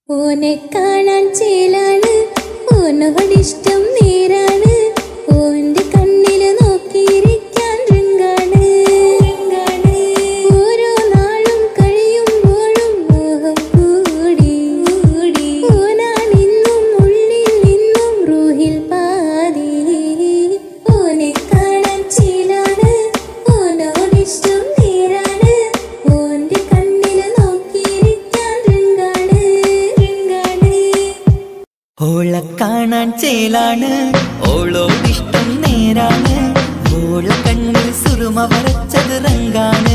ഓനെ കാണാൻ ചേലാണ് ഓനോടിഷ്ടം നേരാണ് ഓന്റെ കണ്ണില് നോക്കിയിരിക്കാൻ രംഗാണ് രംഗാണ്. ഓരോ നാളും കഴിയുമ്പോഴും മോഹം കൂടി കൂടി ഓനാണിന്നും ഉള്ളിൽ നിന്നും റൂഹിൽ പാതി ഓനെ കാണാൻ ചേലാണ് ഓനോടിഷ്ടം നേരാണ് ഓന്റെ കണ്ണില് നോക്കിയിരിക്കാൻ രംഗാണ് രംഗാണ് ഓളെ കാണാൻ ചേലാണ് ഓളോടിഷ്ടം നേരാണ് ഓള കണ്ണിൽ സുറുമ വരച്ചത് റങ്കാണ്